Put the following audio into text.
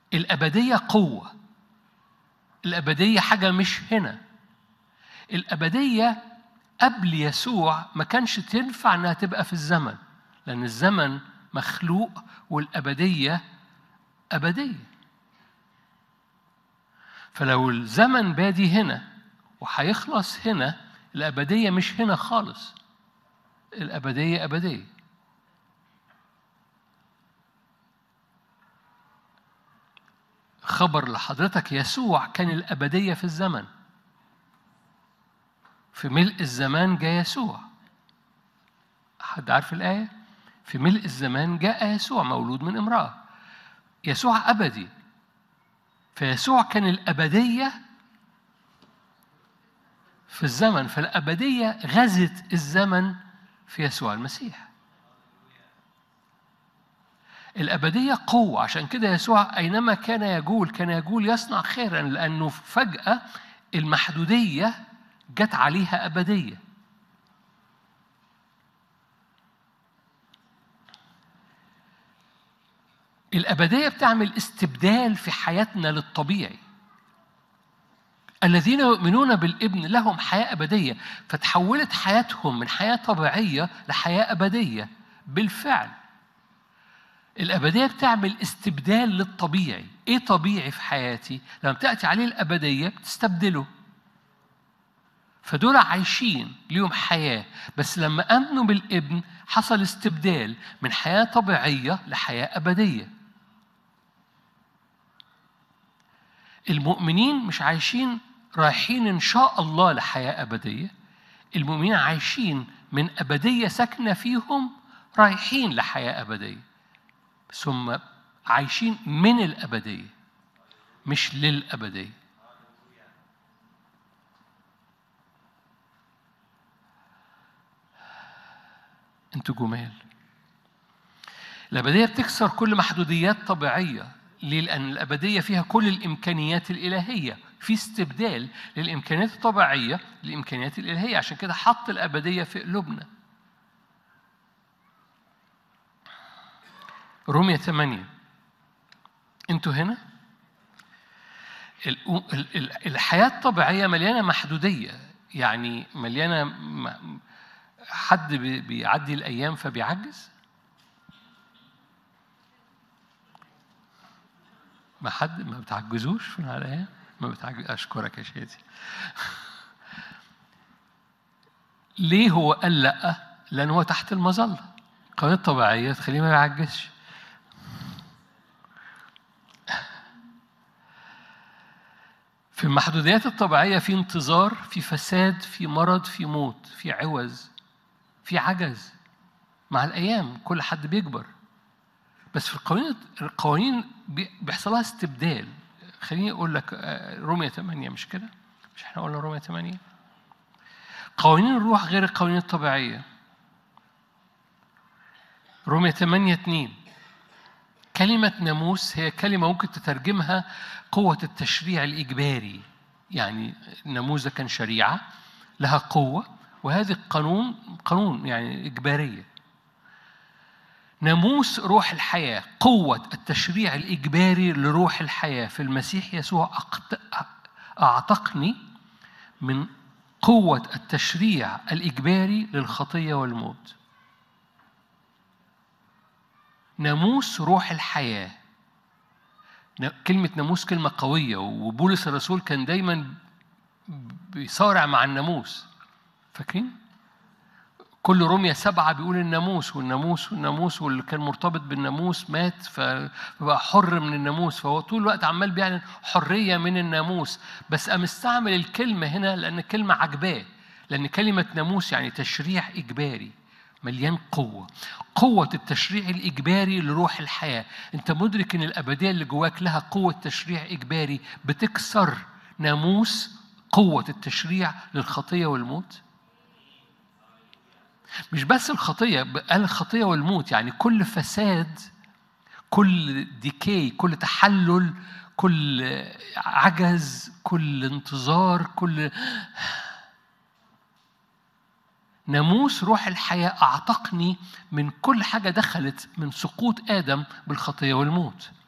الأبدية قوة الأبدية حاجة مش هنا الأبدية قبل يسوع ما كانش تنفع إنها تبقى في الزمن لأن الزمن مخلوق والأبدية أبدية فلو الزمن بادي هنا وهيخلص هنا الأبدية مش هنا خالص الأبدية أبدية خبر لحضرتك يسوع كان الأبدية في الزمن في ملء الزمان جاء يسوع حد عارف الآية؟ في ملء الزمان جاء يسوع مولود من امرأة يسوع أبدي فيسوع كان الأبدية في الزمن فالأبدية غزت الزمن في يسوع المسيح الأبدية قوة عشان كده يسوع أينما كان يجول كان يجول يصنع خيرا لأنه فجأة المحدودية جت عليها أبدية الأبدية بتعمل استبدال في حياتنا للطبيعي الذين يؤمنون بالابن لهم حياة أبدية فتحولت حياتهم من حياة طبيعية لحياة أبدية بالفعل الأبدية بتعمل استبدال للطبيعي إيه طبيعي في حياتي لما تأتي عليه الأبدية بتستبدله فدول عايشين ليهم حياة بس لما آمنوا بالابن حصل استبدال من حياة طبيعية لحياة أبدية المؤمنين مش عايشين رايحين إن شاء الله لحياة أبدية المؤمنين عايشين من أبدية ساكنة فيهم رايحين لحياة أبدية ثم عايشين من الأبدية مش للأبدية انتوا جمال الأبدية بتكسر كل محدوديات طبيعية ليه؟ لأن الأبدية فيها كل الإمكانيات الإلهية في استبدال للإمكانيات الطبيعية للإمكانيات الإلهية عشان كده حط الأبدية في قلوبنا رومية 8 انتوا هنا الحياة الطبيعية مليانة محدودية يعني مليانة حد بيعدي الأيام فبيعجز ما حد ما بتعجزوش في الحياة ما بتعجز أشكرك يا شادي ليه هو قال لأ؟ لأن هو تحت المظلة القوانين الطبيعية تخليه ما يعجزش في المحدوديات الطبيعية في انتظار في فساد في مرض في موت في عوز في عجز مع الأيام كل حد بيكبر بس في القوانين القوانين بيحصل لها استبدال خليني أقول لك رومية 8 مش كده؟ مش احنا قلنا رومية 8 قوانين الروح غير القوانين الطبيعية رومية 8 2 كلمة ناموس هي كلمة ممكن تترجمها قوة التشريع الإجباري يعني الناموس ده كان شريعة لها قوة وهذه القانون قانون يعني إجبارية ناموس روح الحياة قوة التشريع الإجباري لروح الحياة في المسيح يسوع أعتقني من قوة التشريع الإجباري للخطية والموت ناموس روح الحياة كلمة ناموس كلمة قوية وبولس الرسول كان دايما بيصارع مع الناموس فاكرين؟ كل رومية سبعة بيقول الناموس والناموس والناموس واللي كان مرتبط بالناموس مات فبقى حر من الناموس فهو طول الوقت عمال بيعلن حرية من الناموس بس قام استعمل الكلمة هنا لأن الكلمة عجباه لأن كلمة ناموس يعني تشريع إجباري مليان قوة قوة التشريع الإجباري لروح الحياة أنت مدرك أن الأبدية اللي جواك لها قوة تشريع إجباري بتكسر ناموس قوة التشريع للخطية والموت مش بس الخطية قال الخطية والموت يعني كل فساد كل ديكي كل تحلل كل عجز كل انتظار كل ناموس روح الحياة أعتقني من كل حاجة دخلت من سقوط آدم بالخطية والموت